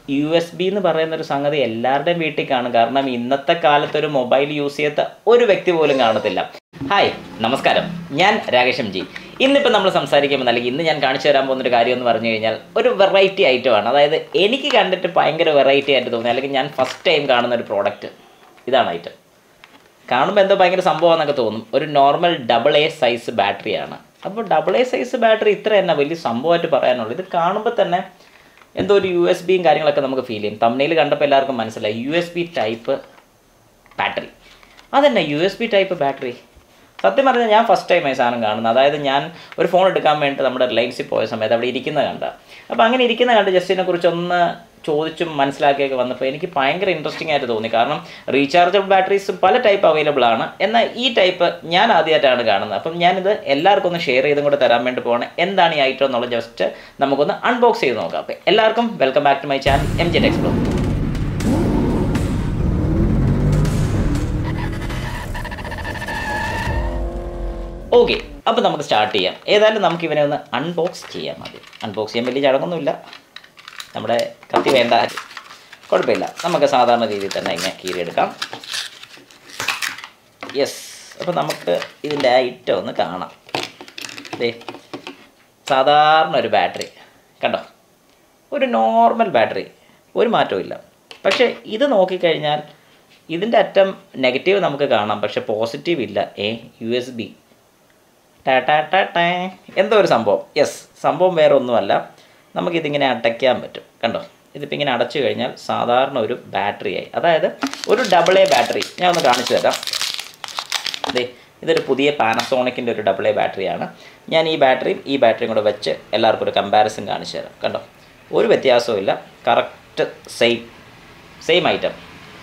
U S B എന്ന് പറയുന്ന ഒരു സംഗതി എല്ലാവരുടെയും വീട്ടിൽ കാണും കാരണം ഇന്നത്തെ കാലത്ത് ഒരു മൊബൈൽ യൂസ് ചെയ്യാത്ത ഒരു വ്യക്തി പോലും കാണത്തില്ല ഹായ് നമസ്കാരം ഞാൻ രാകേഷം ജി ഇന്നിപ്പോൾ നമ്മൾ സംസാരിക്കുമ്പോൾ അല്ലെങ്കിൽ ഇന്ന് ഞാൻ കാണിച്ചു തരാൻ പോകുന്ന ഒരു കാര്യം എന്ന് പറഞ്ഞു കഴിഞ്ഞാൽ ഒരു വെറൈറ്റി ഐറ്റമാണ് അതായത് എനിക്ക് കണ്ടിട്ട് ഭയങ്കര വെറൈറ്റി ആയിട്ട് തോന്നി അല്ലെങ്കിൽ ഞാൻ ഫസ്റ്റ് ടൈം കാണുന്ന ഒരു പ്രോഡക്റ്റ് ഇതാണ് ഐറ്റം കാണുമ്പോൾ എന്തോ ഭയങ്കര സംഭവം എന്നൊക്കെ തോന്നും ഒരു നോർമൽ ഡബിൾ എ സൈസ് ബാറ്ററിയാണ് അപ്പോൾ ഡബിൾ എ സൈസ് ബാറ്ററി ഇത്ര തന്നെ വലിയ സംഭവമായിട്ട് പറയാനുള്ളൂ ഇത് കാണുമ്പോൾ തന്നെ എന്തോ ഒരു യു എസ് ബിയും കാര്യങ്ങളൊക്കെ നമുക്ക് ഫീൽ ചെയ്യും തമ്മിൽ കണ്ടപ്പോൾ എല്ലാവർക്കും മനസ്സിലായി U S B type battery അതന്നെ U S B type battery സത്യം പറഞ്ഞാൽ ഞാൻ ഫസ്റ്റ് ടൈം ഈ സാധനം കാണുന്നത് അതായത് ഞാൻ ഒരു ഫോൺ എടുക്കാൻ വേണ്ടി നമ്മുടെ റിലയൻസിൽ പോയ സമയത്ത് അവിടെ ഇരിക്കുന്നത് കണ്ട അപ്പോൾ അങ്ങനെ ഇരിക്കുന്ന കണ്ട് ജസ്റ്റ് ഇതിനെക്കുറിച്ച് ഒന്ന് ചോദിച്ചും മനസ്സിലാക്കിയൊക്കെ വന്നപ്പോൾ എനിക്ക് ഭയങ്കര ഇൻട്രസ്റ്റിംഗ് ആയിട്ട് തോന്നി കാരണം റീചാർജബിൾ ബാറ്ററീസ് പല ടൈപ്പ് അവൈലബിൾ ആണ് എന്നാൽ ഈ ടൈപ്പ് ഞാൻ ആദ്യമായിട്ടാണ് കാണുന്നത് അപ്പം ഞാനിത് എല്ലാവർക്കും ഒന്ന് ഷെയർ ചെയ്തും കൂടെ തരാൻ വേണ്ടി പോകണം എന്താണ് ഈ ഐറ്റം എന്നുള്ളത് ജസ്റ്റ് നമുക്കൊന്ന് അൺബോക്സ് ചെയ്ത് നോക്കാം അപ്പോൾ എല്ലാവർക്കും welcome back to my channel M jet explore okay അപ്പോൾ നമുക്ക് സ്റ്റാർട്ട് ചെയ്യാം ഏതായാലും നമുക്ക് ഇവനെ ഒന്ന് അൺബോക്സ് ചെയ്യാം ആദ്യം അൺബോക്സ് ചെയ്യാൻ വലിയ ചടങ്ങൊന്നുമില്ല നമ്മുടെ കത്തി വേണ്ട കുഴപ്പമില്ല നമുക്ക് സാധാരണ രീതിയിൽ തന്നെ ഇങ്ങനെ കീറിയെടുക്കാം യെസ് അപ്പോൾ നമുക്ക് ഇതിൻ്റെ ഐറ്റം ഒന്ന് കാണാം ദേ സാധാരണ ഒരു ബാറ്ററി കണ്ടോ ഒരു നോർമൽ ബാറ്ററി ഒരു മാറ്റവും ഇല്ല പക്ഷേ ഇത് നോക്കിക്കഴിഞ്ഞാൽ ഇതിൻ്റെ അറ്റം നെഗറ്റീവ് നമുക്ക് കാണാം പക്ഷേ പോസിറ്റീവ് ഇല്ല ഏ യു എസ് ബി ടാ ടാ ടാ ടാ എന്തോ ഒരു സംഭവം യെസ് സംഭവം വേറെ ഒന്നുമല്ല നമുക്കിതിങ്ങനെ അടയ്ക്കാൻ പറ്റും കണ്ടോ ഇതിപ്പോൾ ഇങ്ങനെ അടച്ചു കഴിഞ്ഞാൽ സാധാരണ ഒരു ബാറ്ററിയായി അതായത് ഒരു ഡബിൾ എ ബാറ്ററി ഞാൻ ഒന്ന് കാണിച്ചു തരാം അതെ ഇതൊരു പുതിയ പാനസോണിക്കിൻ്റെ ഒരു ഡബിൾ എ ബാറ്ററിയാണ് ഞാൻ ഈ ബാറ്ററിയും ഈ ബാറ്ററിയും കൂടെ വെച്ച് എല്ലാവർക്കും ഒരു കമ്പാരിസൺ കാണിച്ചു തരാം കണ്ടോ ഒരു വ്യത്യാസവും ഇല്ല കറക്റ്റ് സെയിം സെയിം ഐറ്റം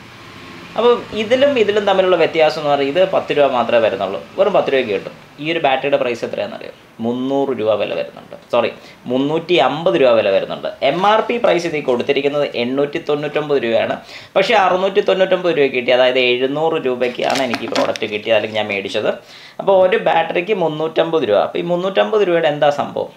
അപ്പോൾ ഇതിലും ഇതിലും തമ്മിലുള്ള വ്യത്യാസം എന്ന് പറയുന്നത് ഇത് പത്ത് രൂപ മാത്രമേ വരുന്നുള്ളൂ വെറും പത്ത് രൂപയ്ക്ക് കിട്ടും ഈ ഒരു ബാറ്ററിയുടെ പ്രൈസ് എത്രയാണെന്നറിയോ മുന്നൂറ് രൂപ വില വരുന്നുണ്ട് സോറി മുന്നൂറ്റി അമ്പത് രൂപ വില വരുന്നുണ്ട് എം ആർ പി പ്രൈസ് ഇതിൽ കൊടുത്തിരിക്കുന്നത് എണ്ണൂറ്റി തൊണ്ണൂറ്റൊമ്പത് രൂപയാണ് പക്ഷേ അറുന്നൂറ്റി തൊണ്ണൂറ്റൊമ്പത് രൂപ കിട്ടി അതായത് എഴുന്നൂറ് രൂപയ്ക്കാണ് എനിക്ക് ഈ പ്രോഡക്റ്റ് കിട്ടിയത് അല്ലെങ്കിൽ ഞാൻ മേടിച്ചത് അപ്പോൾ ഒരു ബാറ്ററിക്ക് മുന്നൂറ്റമ്പത് രൂപ അപ്പോൾ ഈ മുന്നൂറ്റമ്പത് രൂപയുടെ എന്താ സംഭവം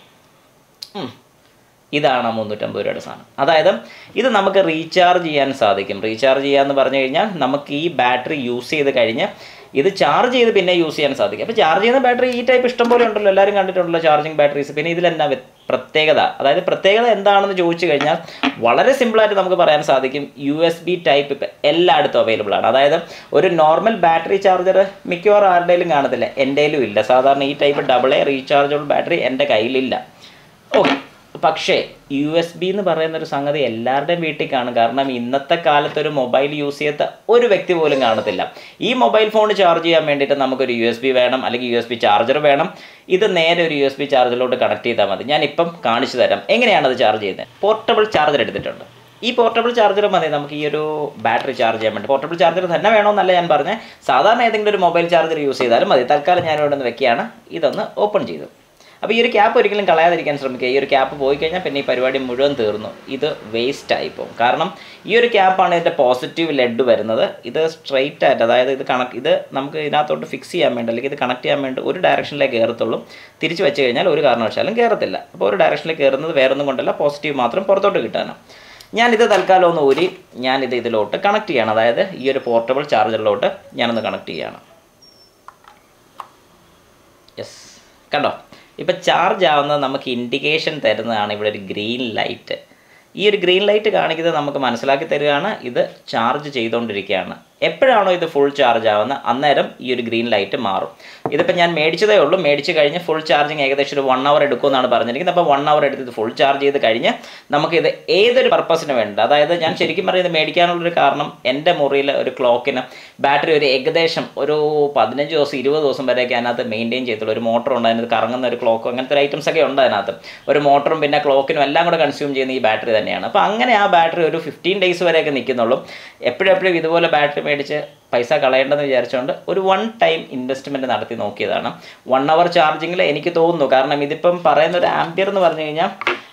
ഉം. ഇതാണ് ആ മുന്നൂറ്റമ്പത് രൂപയുടെ സാധനം അതായത് ഇത് നമുക്ക് റീചാർജ് ചെയ്യാൻ സാധിക്കും റീചാർജ് ചെയ്യാന്ന് പറഞ്ഞു കഴിഞ്ഞാൽ നമുക്ക് ഈ ബാറ്ററി യൂസ് ചെയ്ത് കഴിഞ്ഞ് ഇത് ചാർജ് ചെയ്ത് പിന്നെ യൂസ് ചെയ്യാൻ സാധിക്കും അപ്പോൾ ചാർജ് ചെയ്യുന്ന ബാറ്ററി ഈ ടൈപ്പ് ഇഷ്ടം പോലെ ഉണ്ടല്ലോ എല്ലാവരും കണ്ടിട്ടുണ്ടല്ലോ ചാർജിങ് ബാറ്ററീസ് പിന്നെ ഇതിലെന്നാ വ്യ- പ്രത്യേകത അതായത് പ്രത്യേകത എന്താണെന്ന് ചോദിച്ചു കഴിഞ്ഞാൽ വളരെ സിമ്പിളായിട്ട് നമുക്ക് പറയാൻ സാധിക്കും യു എസ് ബി ടൈപ്പ് ഇപ്പം എല്ലായിടത്തും അവൈലബിൾ ആണ് അതായത് ഒരു നോർമൽ ബാറ്ററി ചാർജർ മിക്കവാറും ആരുടെയിലും കാണത്തില്ല എൻ്റെയിലും ഇല്ല സാധാരണ ഈ type double A rechargeable battery എൻ്റെ കയ്യിലില്ല ഓക്കെ പക്ഷേ യു എസ് ബി എന്ന് പറയുന്ന ഒരു സംഗതി എല്ലാവരുടെയും വീട്ടിൽ കാണും കാരണം ഇന്നത്തെ കാലത്ത് ഒരു മൊബൈൽ യൂസ് ചെയ്യാത്ത ഒരു വ്യക്തി പോലും കാണത്തില്ല ഈ മൊബൈൽ ഫോൺ ചാർജ് ചെയ്യാൻ വേണ്ടിയിട്ട് നമുക്കൊരു യു എസ് ബി വേണം അല്ലെങ്കിൽ യു എസ് ബി ചാർജർ വേണം ഇത് നേരെ ഒരു യു എസ് ബി ചാർജറിലോട്ട് കണക്ട് ചെയ്താൽ മതി ഞാൻ ഇപ്പം കാണിച്ചു തരാം എങ്ങനെയാണ് അത് ചാർജ് ചെയ്യുന്നത് പോർട്ടബിൾ ചാർജർ എടുത്തിട്ടുണ്ട് ഈ പോർട്ടബിൾ ചാർജർ മതി നമുക്ക് ഈ ഒരു ബാറ്ററി ചാർജ് ചെയ്യാൻ വേണ്ടി പോർട്ടബിൾ ചാർജർ തന്നെ വേണമെന്നല്ല ഞാൻ പറഞ്ഞത് സാധാരണ ഏതെങ്കിലും ഒരു മൊബൈൽ ചാർജർ യൂസ് ചെയ്താലും മതി തൽക്കാലം ഞാൻ ഇവിടെ നിന്ന് വെക്കുകയാണ് ഇതൊന്ന് ഓപ്പൺ ചെയ്തു അപ്പോൾ ഈ ഒരു ക്യാപ്പ് ഒരിക്കലും കളയാതിരിക്കാൻ ശ്രമിക്കുക ഈ ഒരു ക്യാപ്പ് പോയി കഴിഞ്ഞാൽ പിന്നെ ഈ പരിപാടി മുഴുവൻ തീർന്നു ഇത് വേസ്റ്റ് ആയി പോകും കാരണം ഈ ഒരു ക്യാപ്പാണ് ഇതിൻ്റെ പോസിറ്റീവ് ലെഡ് വരുന്നത് ഇത് സ്ട്രെയിറ്റ് ആയിട്ട് അതായത് ഇത് കണക്ട് ഇത് നമുക്ക് ഇതിനകത്തോട്ട് ഫിക്സ് ചെയ്യാൻ വേണ്ടി അല്ലെങ്കിൽ ഇത് കണക്ട് ചെയ്യാൻ വേണ്ടി ഒരു ഡയറക്ഷനിലേക്ക് കയറത്തുള്ളൂ തിരിച്ച് വെച്ച് കഴിഞ്ഞാൽ ഒരു കാരണവശാലും കയറത്തില്ല അപ്പോൾ ഒരു ഡയറക്ഷനിലേക്ക് കയറുന്നത് വേറൊന്നും കൊണ്ടല്ല പോസിറ്റീവ് മാത്രം പുറത്തോട്ട് കിട്ടാനാണ് ഞാനിത് തൽക്കാലം ഒന്ന് ഊരി ഞാനിത് ഇതിലോട്ട് കണക്ട് ചെയ്യണം അതായത് ഈ ഒരു പോർട്ടബിൾ ചാർജറിലോട്ട് ഞാനൊന്ന് കണക്ട് ചെയ്യാണ് യെസ് കണ്ടോ ഇപ്പം ചാർജ് ആവുന്നത് നമുക്ക് ഇൻഡിക്കേഷൻ തരുന്നതാണ് ഇവിടെ ഒരു ഗ്രീൻ ലൈറ്റ് ഈ ഒരു ഗ്രീൻ ലൈറ്റ് കാണിക്കുന്നത് നമുക്ക് മനസ്സിലാക്കി തരികയാണ് ഇത് ചാർജ് ചെയ്തുകൊണ്ടിരിക്കുകയാണ് എപ്പോഴാണോ ഇത് ഫുൾ ചാർജ് ആവുന്നത് അന്നേരം ഈ ഒരു ഗ്രീൻ ലൈറ്റ് മാറും ഇതിപ്പോൾ ഞാൻ മേടിച്ചതേ ഉള്ളൂ മേടിച്ച് കഴിഞ്ഞ് ഫുൾ ചാർജിങ് ഏകദേശം ഒരു വൺ അവർ എടുക്കുമെന്നാണ് പറഞ്ഞിരിക്കുന്നത് അപ്പോൾ വൺ അവർ എടുത്ത് ഇത് ഫുൾ ചാർജ് ചെയ്ത് കഴിഞ്ഞ് നമുക്കിത് ഏതൊരു പർപ്പസിന് വേണ്ട അതായത് ഞാൻ ശരിക്കും പറയുന്നത് മേടിക്കാനുള്ളൊരു കാരണം എൻ്റെ മുറിയിൽ ഒരു ക്ലോക്കിന് ബാറ്ററി ഒരു ഏകദേശം ഒരു പതിനഞ്ച് ദിവസം ഇരുപത് ദിവസം വരെയൊക്കെ അതിനകത്ത് മെയിൻറ്റെയിൻ ചെയ്തുള്ളൂ ഒരു മോട്ടർ ഉണ്ട് അതിനകത്ത് കറങ്ങുന്ന ഒരു ക്ലോക്കും അങ്ങനത്തെ ഒരു ഐറ്റംസ് ഒക്കെ ഉണ്ട് അതിനകത്ത് ഒരു മോട്ടറും പിന്നെ ക്ലോക്കിനും എല്ലാം കൂടെ കൺസ്യൂം ചെയ്യുന്ന ഈ ബാറ്ററി തന്നെയാണ് അപ്പോൾ അങ്ങനെ ആ ബാറ്ററി ഒരു ഫിഫ്റ്റീൻ ഡേയ്സ് വരെയൊക്കെ നിൽക്കുന്നുള്ളൂ എപ്പോഴെപ്പോഴും ഇതുപോലെ ബാറ്ററി മേടിച്ച് പൈസ കളയേണ്ടെന്ന് വിചാരിച്ചുകൊണ്ട് ഒരു വൺ ടൈം ഇൻവെസ്റ്റ്മെൻറ്റ് നടത്തി നോക്കിയതാണ് വൺ അവർ ചാർജിങ്ങിൽ എനിക്ക് തോന്നുന്നു കാരണം ഇതിപ്പം പറയുന്ന ഒരു ആംപിയർ എന്ന് പറഞ്ഞു കഴിഞ്ഞാൽ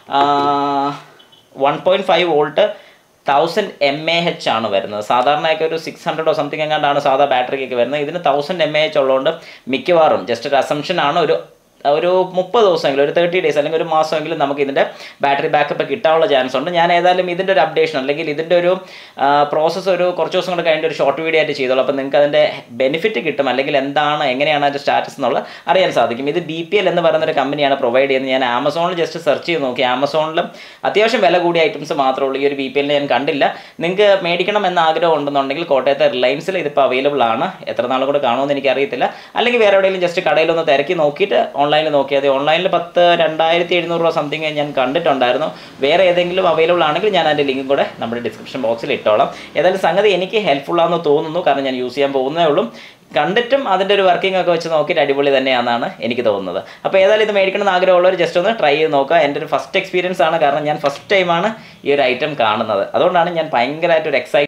one point five volt thousand M A H ആണ് വരുന്നത് സാധാരണയൊക്കെ ഒരു സിക്സ് ഹൺഡ്രഡോ സംതിങ് എങ്ങാണ്ടാണ് സാധാ ബാറ്ററിക്കൊക്കെ വരുന്നത് ഇതിന് തൗസൻഡ് എം എ എച്ച് ഉള്ളതുകൊണ്ട് മിക്കവാറും ജസ്റ്റ് ഒരു അസംഷൻ ആണ് ഒരു ഒരു മുപ്പത് ദിവസമെങ്കിലും ഒരു തേർട്ടി ഡേയ്സ് അല്ലെങ്കിൽ ഒരു മാസമെങ്കിലും നമുക്ക് ഇതിൻ്റെ ബാറ്ററി ബാക്കപ്പ് കിട്ടാനുള്ള ചാൻസ് ഉണ്ട് ഞാൻ ഏതായാലും ഇതിൻ്റെ ഒരു അപ്ഡേഷൻ അല്ലെങ്കിൽ ഇതിൻ്റെ ഒരു പ്രോസസ്സ് ഒരു കുറച്ച് ദിവസം കൊണ്ട് കഴിഞ്ഞിട്ട് ഒരു ഷോർട്ട് വീഡിയോ ആയിട്ട് ചെയ്തോളൂ അപ്പോൾ നിങ്ങൾക്ക് അതിൻ്റെ ബെനിഫിറ്റ് കിട്ടും അല്ലെങ്കിൽ എന്താണ് എങ്ങനെയാണ് അതിൻ്റെ സ്റ്റാറ്റസ് എന്നുള്ളത് അറിയാൻ സാധിക്കും ഇത് ബി പി എൽ എന്ന് പറയുന്ന ഒരു കമ്പനിയാണ് പ്രൊവൈഡ് ചെയ്യുന്നത് ഞാൻ ആമസോണിൽ ജസ്റ്റ് സെർച്ച് ചെയ്ത് നോക്കി ആമസോണിലും അത്യാവശ്യം വില കൂടിയ ഐറ്റംസ് മാത്രമേ ഉള്ളൂ ഈ ഒരു ബി പി എല്ലിന് ഞാൻ കണ്ടില്ല നിങ്ങൾക്ക് മേടിക്കണം എന്ന ആഗ്രഹം ഉണ്ടെന്നുണ്ടെങ്കിൽ കോട്ടയത്തെ റിലയൻസിൽ ഇതിപ്പോൾ അവൈലബിൾ ആണ് എത്ര നാളും കൂടെ കാണുമെന്ന് എനിക്ക് അറിയത്തില്ല അല്ലെങ്കിൽ വേറെ എവിടെയെങ്കിലും ജസ്റ്റ് കടയിലൊന്ന് തിരക്കി നോക്കിയിട്ട് ഓൺലൈനിൽ നോക്കിയാൽ മതി ഓൺലൈനിൽ പത്ത് രണ്ടായിരത്തി എഴുന്നൂറ് രൂപ സംതിങ് ഞാൻ കണ്ടിട്ടുണ്ടായിരുന്നു വേറെ ഏതെങ്കിലും അവൈലബിൾ ആണെങ്കിൽ ഞാൻ അതിൻ്റെ ലിങ്കും കൂടെ നമ്മുടെ ഡിസ്ക്രിപ്ഷൻ ബോക്സിൽ ഇട്ടോളാം ഏതായാലും സംഗതി എനിക്ക് ഹെൽപ്ഫുൾ ആണെന്ന് തോന്നുന്നു കാരണം ഞാൻ യൂസ് ചെയ്യാൻ പോകുന്നേ ഉള്ളൂ കണ്ടിട്ടും അതിൻ്റെ ഒരു വർക്കിംഗ് ഒക്കെ വെച്ച് നോക്കിയിട്ട് അടിപൊളി തന്നെയാണെന്നാണ് എനിക്ക് തോന്നുന്നത് അപ്പോൾ ഏതായാലും ഇത് മേടിക്കണമെന്ന് ആഗ്രഹമുള്ളവർ ജസ്റ്റ് ഒന്ന് ട്രൈ ചെയ്ത് നോക്കുക എൻ്റെ ഒരു ഫസ്റ്റ് എക്സ്പീരിയൻസ് ആണ് കാരണം ഞാൻ ഫസ്റ്റ് ടൈമാണ് ഈ ഒരു ഐറ്റം കാണുന്നത് അതുകൊണ്ടാണ് ഞാൻ ഭയങ്കരമായിട്ട് ഒരു എക്സൈറ്റ്